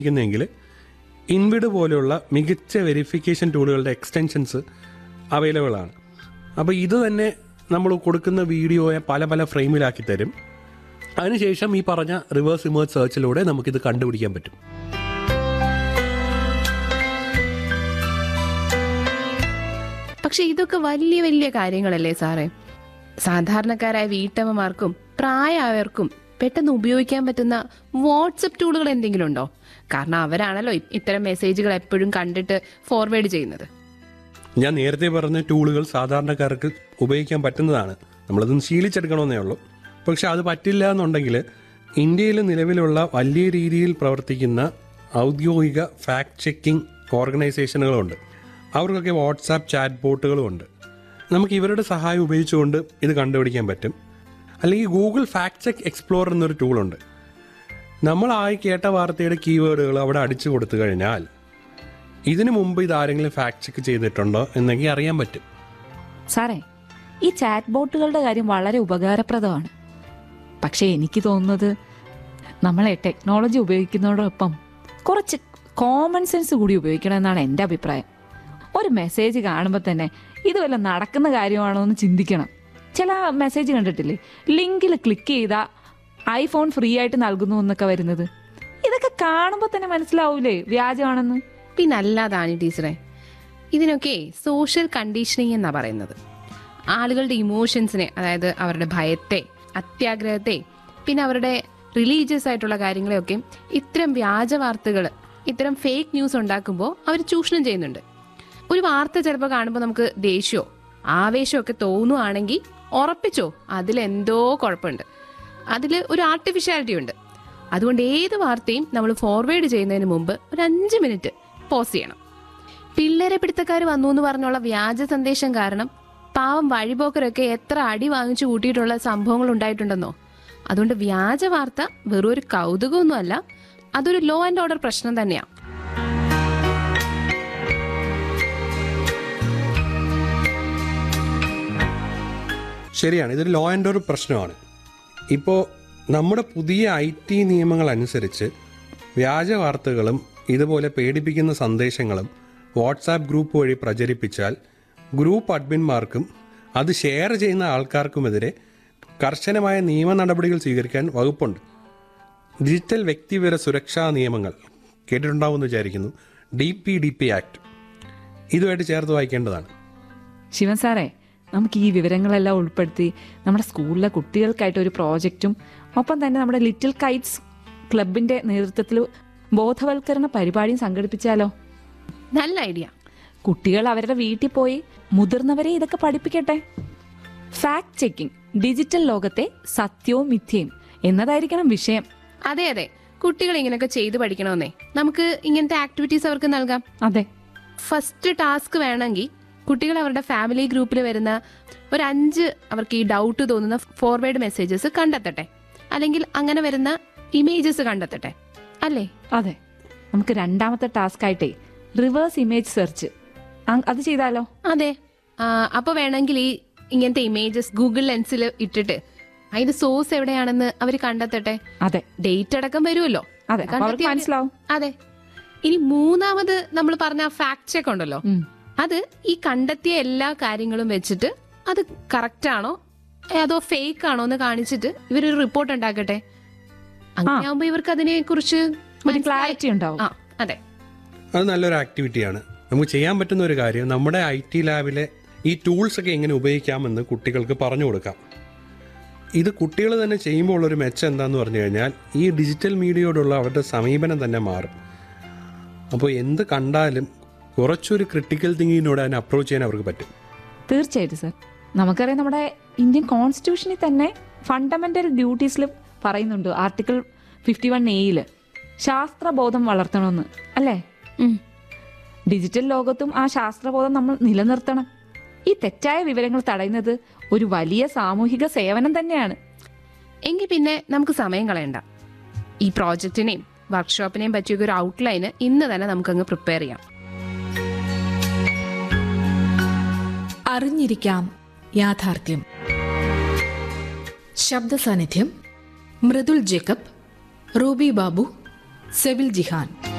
ിക്കുന്നെങ്കിൽ InVID പോലെയുള്ള മികച്ച verification ടൂളുകളുടെ extensions available ആണ് അപ്പോൾ ഇത് തന്നെ നമ്മൾ കൊടുക്കുന്ന വീഡിയോയെ പല പല ഫ്രെയിമിലാക്കി തരും അതിനുശേഷം ഈ പറഞ്ഞ റിവേഴ്സ് ഇമേജ് സെർച്ചിലൂടെ നമുക്കിത് കണ്ടുപിടിക്കാൻ പറ്റും പക്ഷെ ഇതൊക്കെ വലിയ വലിയ കാര്യങ്ങളല്ലേ സാറേ സാധാരണക്കാരായ വീട്ടമ്മമാർക്കും പ്രായമായവർക്കും പെട്ടെന്ന് ഉപയോഗിക്കാൻ പറ്റുന്ന വാട്സപ്പ് ടൂളുകൾ എന്തെങ്കിലും ഉണ്ടോ കാരണം അവരാണല്ലോ ഇ- ഇത്തരം മെസ്സേജുകൾ എപ്പോഴും കണ്ടിട്ട് ഫോർവേഡ് ചെയ്യുന്നത് ഞാൻ നേരത്തെ പറഞ്ഞ ടൂളുകൾ സാധാരണക്കാർക്ക് ഉപയോഗിക്കാൻ പറ്റുന്നതാണ് നമ്മളതൊന്ന് ശീലിച്ചെടുക്കണമെന്നേ ഉള്ളൂ പക്ഷെ അത് പറ്റില്ല എന്നുണ്ടെങ്കിൽ ഇന്ത്യയിൽ നിലവിലുള്ള വലിയ രീതിയിൽ പ്രവർത്തിക്കുന്ന ഔദ്യോഗിക ഫാക്ട് ചെക്കിംഗ് ഓർഗനൈസേഷനുകളുണ്ട് അവർക്കൊക്കെ വാട്സാപ്പ് ചാറ്റ് ബോട്ടുകളും ഉണ്ട് നമുക്ക് ഇവരുടെ സഹായം ഉപയോഗിച്ചുകൊണ്ട് ഇത് കണ്ടുപിടിക്കാൻ പറ്റും അല്ലെങ്കിൽ ഗൂഗിൾ ഫാക്ട് ചെക്ക് എക്സ്പ്ലോർ എന്നൊരു ടൂളുണ്ട് നമ്മളായി കേട്ട വാർത്തയുടെ കീവേഡുകൾ അവിടെ അടിച്ചു കൊടുത്തു കഴിഞ്ഞാൽ ഇതിനു മുമ്പ് ഇത് ആരെങ്കിലും ഫാക്ട് ചെക്ക് ചെയ്തിട്ടുണ്ടോ എന്നെങ്കിൽ അറിയാൻ പറ്റും സാറേ ഈ ചാറ്റ് ബോട്ടുകളുടെ കാര്യം വളരെ ഉപകാരപ്രദമാണ് പക്ഷേ എനിക്ക് തോന്നുന്നത് നമ്മളെ ടെക്നോളജി ഉപയോഗിക്കുന്നതോടൊപ്പം കുറച്ച് കോമൺ സെൻസ് കൂടി ഉപയോഗിക്കണം എന്നാണ് എൻ്റെ അഭിപ്രായം ഒരു മെസ്സേജ് കാണുമ്പോൾ തന്നെ ഇത് വല്ല നടക്കുന്ന കാര്യമാണോ എന്ന് ചിന്തിക്കണം ചില മെസ്സേജ് കണ്ടിട്ടില്ലേ ലിങ്കിൽ ക്ലിക്ക് ചെയ്താൽ ഐഫോൺ ഫ്രീ ആയിട്ട് നൽകുന്നു എന്നൊക്കെ വരുന്നത് ഇതൊക്കെ കാണുമ്പോൾ തന്നെ മനസ്സിലാവൂലേ വ്യാജമാണെന്ന് പിന്നെ അല്ലാതാണ് ടീച്ചറെ ഇതിനൊക്കെ സോഷ്യൽ കണ്ടീഷനിങ് എന്നാ പറയുന്നത് ആളുകളുടെ ഇമോഷൻസിനെ അതായത് അവരുടെ ഭയത്തെ അത്യാഗ്രഹത്തെ പിന്നെ അവരുടെ റിലീജിയസ് ആയിട്ടുള്ള കാര്യങ്ങളെയൊക്കെ ഇത്തരം വ്യാജ വാർത്തകൾ ഇത്തരം ഫേക്ക് ന്യൂസ് ഉണ്ടാക്കുമ്പോൾ അവർ ചൂഷണം ചെയ്യുന്നുണ്ട് ഒരു വാർത്ത ചിലപ്പോൾ കാണുമ്പോൾ നമുക്ക് ദേഷ്യമോ ആവേശമോ ഒക്കെ തോന്നുവാണെങ്കിൽ ഉറപ്പിച്ചോ അതിലെന്തോ കുഴപ്പമുണ്ട് അതിൽ ഒരു ആർട്ടിഫിഷ്യാലിറ്റി ഉണ്ട് അതുകൊണ്ട് ഏത് വാർത്തയും നമ്മൾ ഫോർവേഡ് ചെയ്യുന്നതിന് മുമ്പ് ഒരു അഞ്ച് മിനിറ്റ് പോസ് ചെയ്യണം പിള്ളേരെ പിടുത്തക്കാർ വന്നു എന്ന് പറഞ്ഞുള്ള വ്യാജ സന്ദേശം കാരണം പാവം വഴിപോക്കരൊക്കെ എത്ര അടി വാങ്ങിച്ചു കൂട്ടിയിട്ടുള്ള സംഭവങ്ങൾ ഉണ്ടായിട്ടുണ്ടെന്നോ അതുകൊണ്ട് വ്യാജ വാർത്ത വെറും ഒരു കൗതുകമൊന്നുമല്ല അതൊരു ലോ ആൻഡ് ഓർഡർ പ്രശ്നം തന്നെയാണ് ശരിയാണ് ഇതൊരു ലോ ആൻഡ് ഓർഡർ പ്രശ്നമാണ് ഇപ്പോൾ നമ്മുടെ പുതിയ ഐ ടി നിയമങ്ങൾ അനുസരിച്ച് വ്യാജ വാർത്തകളും ഇതുപോലെ പേടിപ്പിക്കുന്ന സന്ദേശങ്ങളും വാട്സാപ്പ് ഗ്രൂപ്പ് വഴി പ്രചരിപ്പിച്ചാൽ ഗ്രൂപ്പ് അഡ്മിന്മാർക്കും അത് ഷെയർ ചെയ്യുന്ന ആൾക്കാർക്കുമെതിരെ കർശനമായ നിയമ നടപടികൾ സ്വീകരിക്കാൻ വകുപ്പുണ്ട് ഡിജിറ്റൽ വ്യക്തിവിവര സുരക്ഷാ നിയമങ്ങൾ കേട്ടിട്ടുണ്ടാവുമെന്ന് വിചാരിക്കുന്നു D P D P act ഇതുമായിട്ട് ചേർത്ത് വായിക്കേണ്ടതാണ് ശിവൻ സാറേ നമുക്ക് ഈ വിവരങ്ങളെല്ലാം ഉൾപ്പെടുത്തി നമ്മുടെ സ്കൂളിലെ കുട്ടികൾക്കായിട്ട് ഒരു പ്രോജക്റ്റും ഒപ്പം തന്നെ നമ്മുടെ ലിറ്റിൽ കൈറ്റ്സ് ക്ലബിന്റെ നേതൃത്വത്തിൽ ബോധവൽക്കരണ പരിപാടിയും സംഘടിപ്പിച്ചാലോ നല്ല ഐഡിയ കുട്ടികൾ അവരുടെ വീട്ടിൽ പോയി മുതിർന്നവരെ ഇതൊക്കെ പഠിപ്പിക്കട്ടെ ഫാക്ട് ചെക്കിംഗ് ഡിജിറ്റൽ ലോകത്തെ സത്യവും മിഥ്യയും എന്നതായിരിക്കണം വിഷയം അതെ അതെ കുട്ടികൾ ഇങ്ങനെയൊക്കെ ചെയ്തു പഠിക്കണമെന്നേ നമുക്ക് ഇങ്ങനത്തെ ആക്ടിവിറ്റീസ് അവർക്ക് നൽകാം അതെ ഫസ്റ്റ് ടാസ്ക് വേണമെങ്കിൽ കുട്ടികൾ അവരുടെ ഫാമിലി ഗ്രൂപ്പിൽ വരുന്ന ഒരു അഞ്ച് അവർക്ക് ഈ ഡൗട്ട് തോന്നുന്ന ഫോർവേഡ് മെസ്സേജസ് കണ്ടെത്തട്ടെ അല്ലെങ്കിൽ അങ്ങനെ വരുന്ന ഇമേജസ് കണ്ടെത്തട്ടെ അല്ലേ അതെ നമുക്ക് രണ്ടാമത്തെ ടാസ്ക് ആയിട്ടേ റിവേഴ്സ് ഇമേജ് സെർച്ച് അത് ചെയ്താലോ അതെ ആ, അപ്പൊ വേണമെങ്കിൽ ഈ ഇങ്ങനത്തെ ഇമേജസ് ഗൂഗിൾ ലെൻസിൽ ഇട്ടിട്ട് അതിന്റെ സോഴ്സ് എവിടെയാണെന്ന് അവർ കണ്ടെത്തട്ടെ അതെ ഡേറ്റ് അടക്കം വരുമല്ലോ അതെ അപ്പൊ അവർക്ക് കണ്ടെത്തി അവര്- മനസ്സിലാവും അതെ ഇനി മൂന്നാമത് നമ്മൾ പറഞ്ഞ ഫാക്ട് ചെക്ക് ഉണ്ടല്ലോ ഉം. അത് ഈ കണ്ടെത്തിയ എല്ലാ കാര്യങ്ങളും വെച്ചിട്ട് അത് കറക്റ്റ് ആണോ ഏ, അതോ ഫേക്ക് ആണോ എന്ന് കാണിച്ചിട്ട് ഇവരൊരു റിപ്പോർട്ട് ഉണ്ടാക്കട്ടെ അങ്ങനെ ആവുമ്പോ ഇവർക്ക് അതിനെ കുറിച്ച് ഒരു ക്ലാരിറ്റി ഉണ്ടാവും ആ അതെ അത് നല്ലൊരു ആക്ടിവിറ്റിയാണ് നമുക്ക് ചെയ്യാൻ പറ്റുന്ന ഒരു കാര്യം നമ്മുടെ ഐ ടി ലാബിലെ ഈ ടൂൾസ് ഒക്കെ എങ്ങനെ ഉപയോഗിക്കാമെന്ന് കുട്ടികൾക്ക് പറഞ്ഞു കൊടുക്കാം ഇത് കുട്ടികൾ തന്നെ ചെയ്യുമ്പോൾ ഉള്ളൊരു മെച്ചം എന്താന്ന് പറഞ്ഞു കഴിഞ്ഞാൽ ഈ ഡിജിറ്റൽ മീഡിയയോടുള്ള അവരുടെ സമീപനം തന്നെ മാറും അപ്പോൾ എന്ത് കണ്ടാലും കുറച്ചൊരു ക്രിട്ടിക്കൽ തിങ്കിങ്ങിനോട് അതിനെ അപ്രോച്ച് ചെയ്യാൻ അവർക്ക് പറ്റും തീർച്ചയായിട്ടും സർ നമുക്കറിയാം നമ്മുടെ ഇന്ത്യൻ കോൺസ്റ്റിറ്റ്യൂഷനിൽ തന്നെ ഫണ്ടമെന്റൽ ഡ്യൂട്ടീസിൽ പറയുന്നുണ്ട് ആർട്ടിക്കിൾ ഫിഫ്റ്റി വൺ എയില് ശാസ്ത്രബോധം വളർത്തണമെന്ന് അല്ലേ ഉം. ഡിജിറ്റൽ ലോകത്തും ആ ശാസ്ത്രബോധം നമ്മൾ നിലനിർത്തണം ഈ തെറ്റായ വിവരങ്ങൾ തടയുന്നത് ഒരു വലിയ സാമൂഹിക സേവനം തന്നെയാണ് എങ്കിൽ പിന്നെ നമുക്ക് സമയം കളയണ്ട ഈ പ്രോജക്റ്റിനെയും വർക്ക്ഷോപ്പിനെയും പറ്റിയൊക്കെ ഒരു ഔട്ട്ലൈന് ഇന്ന് തന്നെ നമുക്കങ്ങ് പ്രിപ്പയർ ചെയ്യാം അറിഞ്ഞിരിക്കാം യാഥാർത്ഥ്യം ശബ്ദ സാന്നിധ്യം മൃദുൽ ജേക്കബ് റൂബി ബാബു സെവിൽ ജിഹാൻ